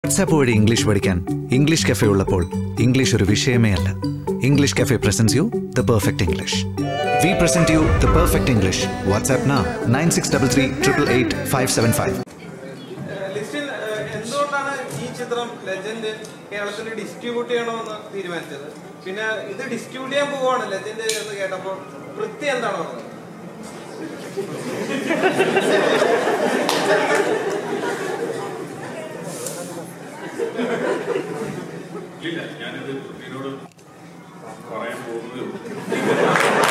WhatsApp വഴി English പഠിക്കാൻ English cafe ഉള്ളപ്പോൾ ഇംഗ്ലീഷ് ഒരു വിഷയമേ അല്ല English cafe presents you the perfect English we present you the perfect English WhatsApp നാ nine six double three triple eight five seven five ലിസ്റ്റിൽ ഏഹ്, എന്തുകൊണ്ടാണ് ഈ ചിത്രം ലെജൻഡ് കേരളത്തിൽ ഡിസ്ട്രിബ്യൂട്ട് ചെയ്യണമെന്ന് തീരുമാനിച്ചത് പിന്നെ ഇത് ഡിസ്ട്രിബ്യൂട്ട് ചെയ്യാൻ പോവാണ് ലെജൻഡ് എന്ന് കേട്ടപ്പോൾ വൃത്തി എന്താണ് പറഞ്ഞത് ഇല്ല ഞാനിത് കുട്ടീനോട് പറയാൻ പോകുന്നതേ ഉള്ളൂ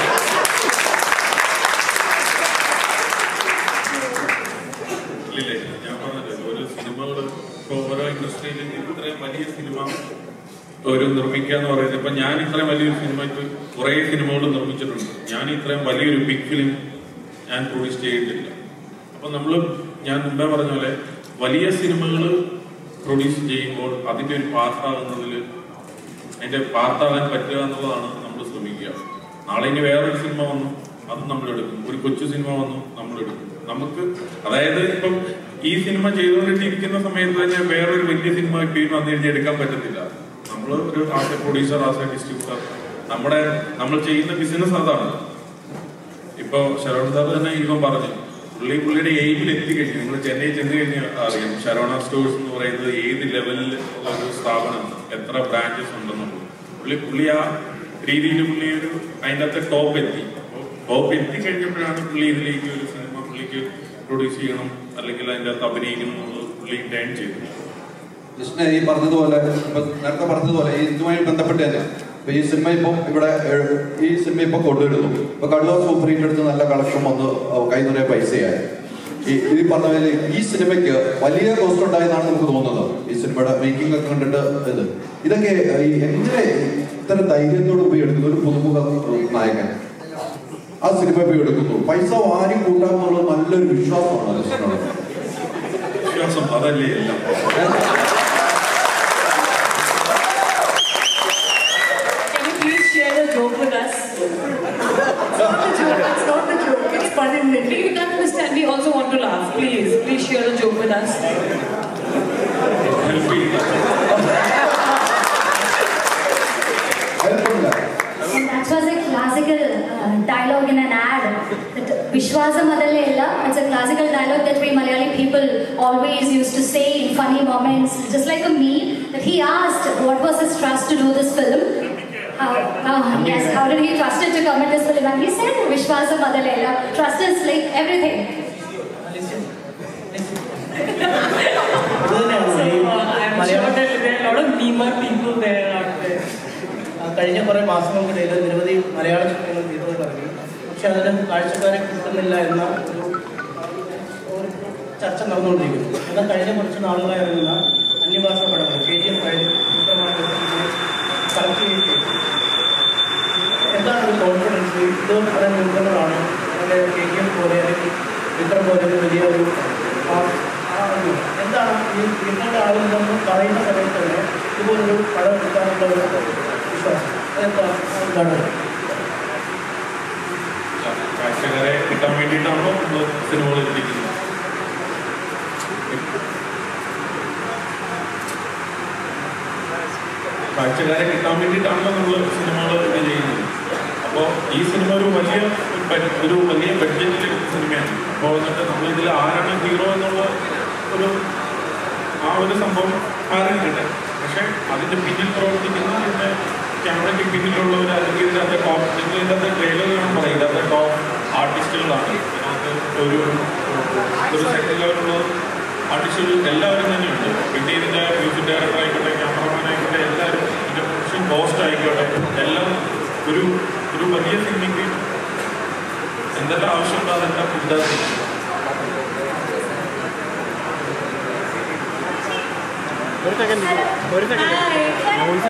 ഇല്ല ഇല്ല, ഞാൻ പറഞ്ഞത് ഒരു സിനിമകൾ ഇപ്പൊ ഓരോ ഇൻഡസ്ട്രിയിൽ ഇത്രയും വലിയ സിനിമ ഒരു നിർമ്മിക്കുക എന്ന് പറയുന്നത് ഇപ്പൊ ഞാൻ ഇത്രയും വലിയൊരു സിനിമയ്ക്ക് കുറെ സിനിമകൾ നിർമ്മിച്ചിട്ടുണ്ട് ഞാൻ ഇത്രയും വലിയൊരു ബിഗ് ഫിലിം ഞാൻ പ്രൊഡ്യൂസ് ചെയ്തിട്ടില്ല അപ്പൊ നമ്മൾ ഞാൻ മുമ്പേ പറഞ്ഞ പോലെ വലിയ സിനിമകൾ പ്രൊഡ്യൂസ് ചെയ്യുമ്പോൾ അതിന്റെ ഒരു പാർട്ടാകുന്നതിൽ അതിന്റെ പാർട്ടാകാൻ പറ്റുക എന്നുള്ളതാണ് നമ്മൾ ശ്രമിക്കുക നാളെ ഇനി വേറൊരു സിനിമ വന്നു അത് നമ്മൾ എടുക്കും ഒരു കൊച്ചു സിനിമ വന്നു നമ്മൾ എടുക്കും നമുക്ക് അതായത് ഇപ്പം ഈ സിനിമ ചെയ്തുകൊണ്ടിരിക്കുന്ന സമയത്ത് തന്നെ വേറൊരു വലിയ സിനിമ ഫീൽ വന്നു കഴിഞ്ഞാൽ എടുക്കാൻ പറ്റത്തില്ല നമ്മൾ ഒരു as a producer as a distributor നമ്മുടെ നമ്മൾ ചെയ്യുന്ന ബിസിനസ് അതാണ് ഇപ്പൊ ശരവൺ സാർ തന്നെ ഇവൻ പറഞ്ഞു പുള്ളി പുള്ളിയുടെ എയിമിൽ എത്തിക്കഴിഞ്ഞു നിങ്ങൾ ചെന്നൈ ചെന്ന് കഴിഞ്ഞാൽ അറിയാം ശരവണ സ്റ്റോഴ്സ് എന്ന് പറയുന്നത് ഏത് ലെവലിൽ ഉള്ള ഒരു സ്ഥാപനം എത്ര ബ്രാഞ്ചസ് ഉണ്ടെന്നുള്ളത് പുള്ളി പുള്ളി ആ രീതിയിൽ പുള്ളി ഒരു അതിൻ്റെ അകത്ത് ടോപ്പ് എത്തി ടോപ്പ് എത്തിക്കഴിഞ്ഞപ്പോഴാണ് പുള്ളി ഇതിലേക്ക് ഒരു സിനിമ പുള്ളിക്ക് പ്രൊഡ്യൂസ് ചെയ്യണം അല്ലെങ്കിൽ അതിൻ്റെ അകത്ത് അഭിനയിക്കണം എന്നുള്ളത് പുള്ളി ടേൺ ചെയ്തു കൃഷ്ണ ഈ പറഞ്ഞതുപോലെ ഇപ്പൊ നേരത്തെ പറഞ്ഞതുപോലെ ഈ ഇതുമായി ബന്ധപ്പെട്ട് തന്നെ ഇപ്പൊ ഈ സിനിമ ഇപ്പം ഇവിടെ ഏഹ്, ഈ സിനിമ ഇപ്പൊ കൊണ്ടുവരുന്നു ഇപ്പൊ കള്ളൂർ സൂപ്പർ ഹിറ്റ് എടുത്ത് നല്ല കളക്ഷൻ വന്ന് കൈ നിറയെ പൈസയായി ഈ ഈ പറഞ്ഞ പോലെ ഈ സിനിമയ്ക്ക് വലിയ കോസ്റ്റ് ഉണ്ടായെന്നാണ് നമുക്ക് തോന്നുന്നത് ഈ സിനിമയുടെ മേക്കിംഗ് ഒക്കെ കണ്ടിട്ട് ഇത് ഇതൊക്കെ ഈ എങ്ങനെ ഇത്ര ധൈര്യത്തോട് പോയി എടുക്കുന്നു ഒരു പുതുമുഖ നായകൻ ആ സിനിമ പോയി എടുക്കുന്നു പൈസ വാരി കൂട്ടാമെന്നുള്ള നല്ലൊരു വിശ്വാസമാണ് കൃഷ്ണനോട് വിശ്വാസം അതല്ലേ എല്ലാം Can you please share a joke with us? It's not a joke. It's not a joke. It's fun in it. We can understand. We also want to laugh. Please, please share a joke with us. Help ചെയ്യില്ല ഹെൽപ്പില്ല That was a classical uh, dialogue in an ad. That Vishwasa Madalela, it's a classical dialogue that we Malayali people always used to say in funny moments, just like a meme. That he asked what was his trust to do this film. How, how, yes, how did he trust it to come in this film? And he said, Vishwasa Madalela, trust is like everything. So, uh, I'm sure that there are a lot of memer people there out there. ആ, കഴിഞ്ഞ കുറേ മാസങ്ങൾക്കിടയിൽ നിരവധി മലയാള ചിത്രങ്ങൾ തിയേറ്ററിൽ ഇറങ്ങി പക്ഷെ അതിന് കാഴ്ചക്കാരെ കിട്ടുന്നില്ല എന്ന ഒരു ഒരു ചർച്ച നടന്നുകൊണ്ടിരിക്കുന്നു എന്നാൽ കഴിഞ്ഞ കുറച്ച് നാളുകളായി ഇറങ്ങുന്ന അന്യഭാഷ പടങ്ങൾ K G M file collect ചെയ്തിട്ട് എന്താണ് ഒരു കോൺഫിഡൻസ് ഇത് വളരെ നിർബന്ധമാണ് അല്ലെങ്കിൽ കെ ജി എം പോലെ അല്ലെങ്കിൽ വിക്രം പോലെ ഒരു വലിയ ഒരു ആ- ആ ഒരു എന്താണ് ഈ നിങ്ങളുടെ ആളുകളെന്ന് പറയുന്ന സമയത്ത് തന്നെ ഇതുപോലൊരു പടം എടുക്കാനുള്ള ഒരു വിശ്വാസം അതെന്താണ് എന്താണ് കാഴ്ചക്കാരെ കിട്ടാൻ വേണ്ടിയിട്ടാണല്ലോ നമ്മൾ സിനിമകൾ എത്തിക്കുന്നത് കാഴ്ചക്കാരെ കിട്ടാൻ വേണ്ടിയിട്ടാണല്ലോ നമ്മൾ സിനിമകൾ ഇത് ചെയ്യുന്നത് അപ്പോൾ ഈ സിനിമ ഒരു വലിയ ബ- ഒരു വലിയ ബഡ്ജറ്റിൽ എടുത്ത സിനിമയാണ് അപ്പോൾ എന്നിട്ട് നമ്മൾ ഇതിൽ ആരാണ് ഹീറോ എന്നുള്ള ഒരു ആ ഒരു സംഭവം അറിയിക്കട്ടെ പക്ഷെ അതിന്റെ പിന്നിൽ പ്രവർത്തിക്കുന്ന ഇതിന്റെ ക്യാമറയ്ക്ക് പിന്നിലുള്ളവർ അല്ലെങ്കിൽ ഇതിനകത്തെ ടോപ്പ് നിങ്ങൾ ഇതിനകത്തെ ട്രെയിലർ ഞാൻ പറയും ഇതിനകത്തെ ടോപ്പ് ആർട്ടിസ്റ്റുകളാണ് ഇതിനകത്ത് ഒരു ഒരു സെക്കൻഡ് ലെവലുള്ള ആർട്ടിസ്റ്റുകൾ എല്ലാവരും തന്നെയുണ്ട് പിന്നെ ഇതിന്റെ മ്യൂസിക് ഡയറക്ടർ ആയിക്കോട്ടെ ക്യാമറമാൻ ആയിക്കോട്ടെ എല്ലാവരും ഇതിന്റെ പ്രൊഡക്ഷൻ കോസ്റ്റ് ആയിക്കോട്ടെ എല്ലാം ഒരു ഒരു വലിയ സിനിമയ്ക്ക് എന്തെല്ലാം ആവശ്യമുണ്ടോ അതെല്ലാം ഉണ്ടാകും Hi.